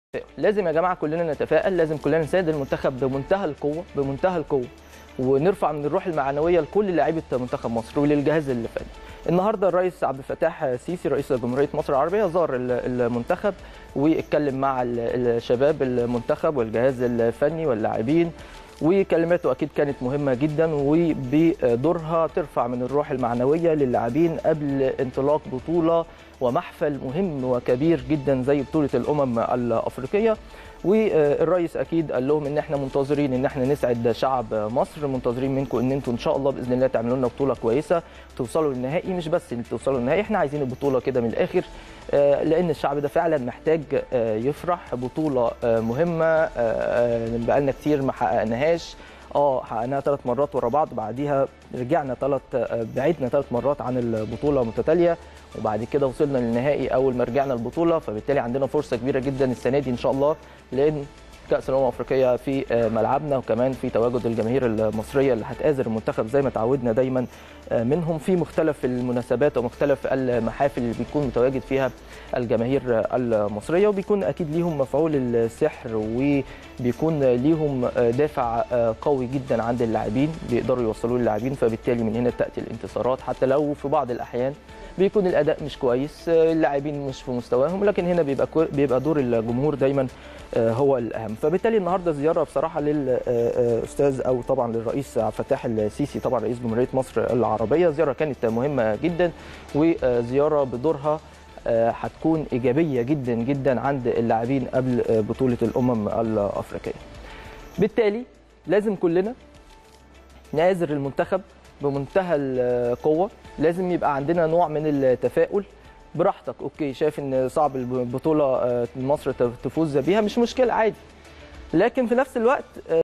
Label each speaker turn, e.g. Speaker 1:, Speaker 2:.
Speaker 1: لازم يا جماعه كلنا نتفائل لازم كلنا نساند المنتخب بمنتهى القوه بمنتهى القوه ونرفع من الروح المعنويه لكل لاعيبه منتخب مصر وللجهاز الفني النهارده الرئيس عبد الفتاح السيسي رئيس جمهوريه مصر العربيه زار المنتخب واتكلم مع الشباب المنتخب والجهاز الفني واللاعبين وكلماته اكيد كانت مهمه جدا وبدورها ترفع من الروح المعنويه للاعبين قبل انطلاق بطوله ومحفل مهم وكبير جدا زي بطوله الامم الافريقيه والرئيس اكيد قال لهم ان احنا منتظرين ان احنا نسعد شعب مصر منتظرين منكم ان انتم ان شاء الله باذن الله تعملوا لنا بطوله كويسه توصلوا للنهائي مش بس ان توصلوا للنهائي احنا عايزين البطوله كده من الاخر لان الشعب ده فعلا محتاج يفرح بطوله مهمه بقالنا كتير ما حققناهاش اه حققناها ثلاث مرات ورا بعض بعديها رجعنا ثلاث بعدنا ثلاث مرات عن البطوله متتاليه وبعد كده وصلنا للنهائي اول ما رجعنا البطوله فبالتالي عندنا فرصه كبيره جدا السنه دي ان شاء الله لان كاس الامم الافريقيه في ملعبنا وكمان في تواجد الجماهير المصريه اللي هتآزر المنتخب زي ما تعودنا دايما منهم في مختلف المناسبات ومختلف المحافل اللي بيكون متواجد فيها الجماهير المصريه وبيكون اكيد ليهم مفعول السحر وبيكون ليهم دافع قوي جدا عند اللاعبين بيقدروا يوصلوا للاعبين فبالتالي من هنا تاتي الانتصارات حتى لو في بعض الاحيان بيكون الاداء مش كويس اللاعبين مش في مستواهم لكن هنا بيبقى بيبقى دور الجمهور دايما هو الاهم فبالتالي النهارده زياره بصراحه للاستاذ او طبعا للرئيس عبد الفتاح السيسي طبعا رئيس جمهوريه مصر العربيه زياره كانت مهمه جدا وزياره بدورها هتكون ايجابيه جدا جدا عند اللاعبين قبل بطوله الامم الافريقيه بالتالي لازم كلنا نآزر المنتخب بمنتهى القوه لازم يبقى عندنا نوع من التفاؤل براحتك اوكي شايف ان صعب البطوله مصر تفوز بيها مش مشكله عادي لكن في نفس الوقت